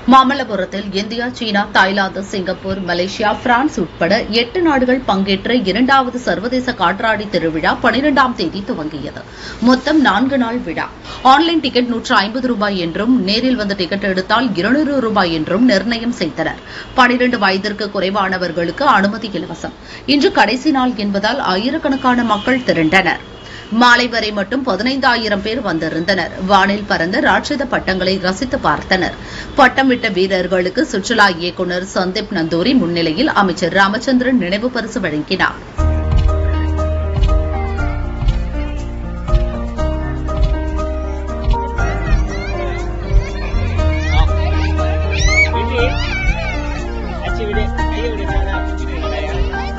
மாமல்லபுரத்தில் India China Thailand Singapore Malaysia France உட்பட எட்டு நாடுகள் பங்கேற்ற இரண்டாவது சர்வதேச காற்றாடி திருவிழா பனிரெண்டாம் தேதி துவங்கியது மொத்தம் நான்கு நாள் விழா ஆன்லைன் டிக்கெட் நூற்று ஐம்பது ரூபாய் என்றும் நேரில் வந்து டிக்கெட் எடுத்தால் இருநூறு ரூபாய் என்றும் நிர்ணயம் செய்தனர் பனிரெண்டு வயதிற்கு குறைவானவர்களுக்கு அனுமதி இலவசம் இன்று கடைசி நாள் என்பதால் ஆயிரக்கணக்கான மக்கள் திரண்டனர் மாலை வரை மட்டும் பதினைந்தாயிரம் பேர் வந்திருந்தனர் வானில் பறந்த ராட்சத பட்டங்களை ரசித்து பார்த்தனர் பட்டம் விட்ட வீரர்களுக்கு சுற்றுலா இயக்குநர் சந்தீப் நந்தூரி முன்னிலையில் அமைச்சர் ராமச்சந்திரன் நினைவு பரிசு வழங்கினார் விடு அச்சு விடு கையை விடு சாதா கையா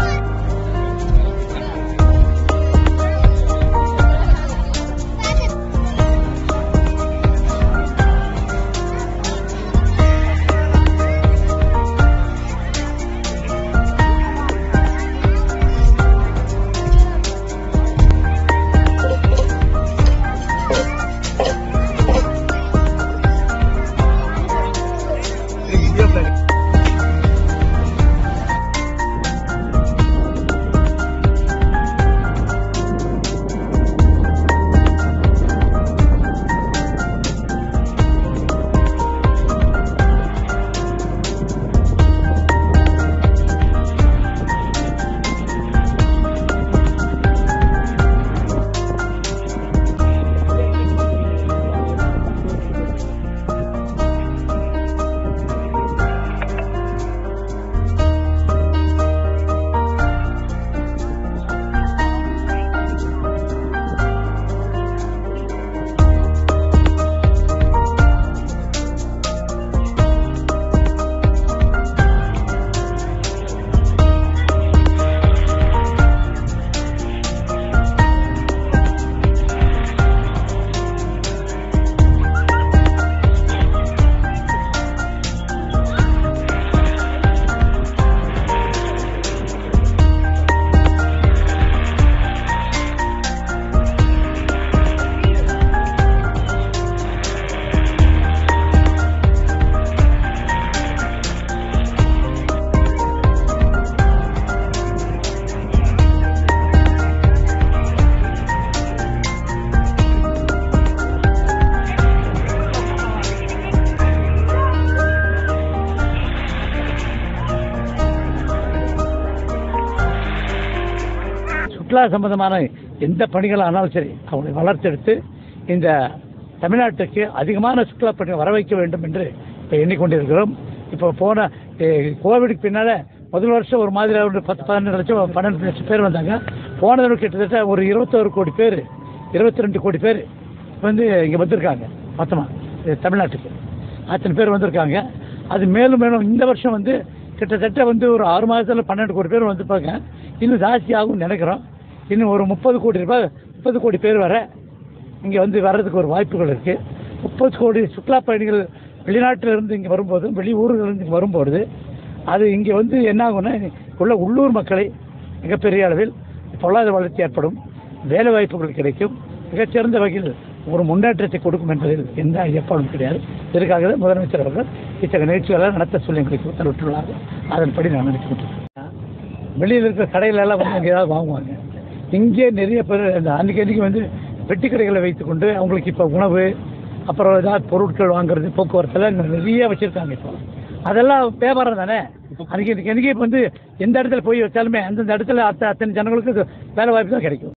சுற்றுலா சம்பந்தமான எந்த பணிகள் ஆனாலும் சரி அவங்களை வளர்த்தெடுத்து இந்த தமிழ்நாட்டுக்கு அதிகமான சுற்றுலா பணிகள் வர வைக்க வேண்டும் என்று இப்போ எண்ணிக்கொண்டிருக்கிறோம் இப்போ போன eh, கோவிடுக்கு பின்னால முதல் வருஷம் ஒரு மாதிரி ஒரு பத்து பதினெண்டு லட்சம் பன்னெண்டு லட்சம் பேர் வந்தாங்க போன தடவை கிட்டத்தட்ட ஒரு இருபத்தோரு கோடி பேர் இருபத்தி ரெண்டு கோடி பேர் வந்து இங்கே வந்திருக்காங்க மொத்தமாக தமிழ்நாட்டுக்கு அத்தனை பேர் வந்திருக்காங்க அது மேலும் மேலும் இந்த வருஷம் வந்து கிட்டத்தட்ட வந்து ஒரு ஆறு மாதத்தில் பன்னெண்டு கோடி பேர் வந்திருப்பாங்க இன்னும் ஜாஸ்தி ஆகும்னு நினைக்கிறோம் இன்னும் ஒரு முப்பது கோடி ரூபாய் முப்பது கோடி பேர் வர இங்கே வந்து வர்றதுக்கு ஒரு வாய்ப்புகள் இருக்குது முப்பது கோடி சுற்றுலா பயணிகள் வெளிநாட்டில் இருந்து இங்கே வரும்போது வெளியூர்கள் இருந்து இங்கே வரும்போது அது இங்கே வந்து என்ன ஆகும்னா உள்ள உள்ளூர் மக்களை மிகப்பெரிய அளவில் பொருளாதார வளர்ச்சி ஏற்படும் வேலை வாய்ப்புகள் கிடைக்கும் மிகச்சிறந்த வகையில் ஒரு முன்னேற்றத்தை கொடுக்கும் என்பதில் எந்த ஐயப்பாடும் கிடையாது இதற்காக தான் முதலமைச்சர் அவர்கள் இத்தகைய நிகழ்ச்சிகளை நடத்த சொல்லி எங்களுக்கு உத்தரவிட்டுள்ளார்கள் அதன்படி நான் நினைத்து கொண்டிருக்கிறேன் வெளியில் இருக்கிற கடையில எல்லாம் வந்து அங்கே ஏதாவது வாங்குவாங்க இங்கே நிறைய பேர் இந்த அன்றைக்கி அன்றைக்கி வந்து பெட்டி கடைகளை வைத்துக்கொண்டு அவங்களுக்கு இப்போ உணவு அப்புறம் ஏதாவது பொருட்கள் வாங்குறது போக்குவரத்துல நிறைய வச்சுருக்காங்க இப்போ அதெல்லாம் வியாபாரம் தானே அன்றைக்கி அன்றைக்கி அன்றைக்கி இப்போ வந்து எந்த இடத்துல போய் வச்சாலுமே அந்தந்த இடத்துல அத்த அத்தனை ஜனங்களுக்கு வேலை வாய்ப்பு தான் கிடைக்கும்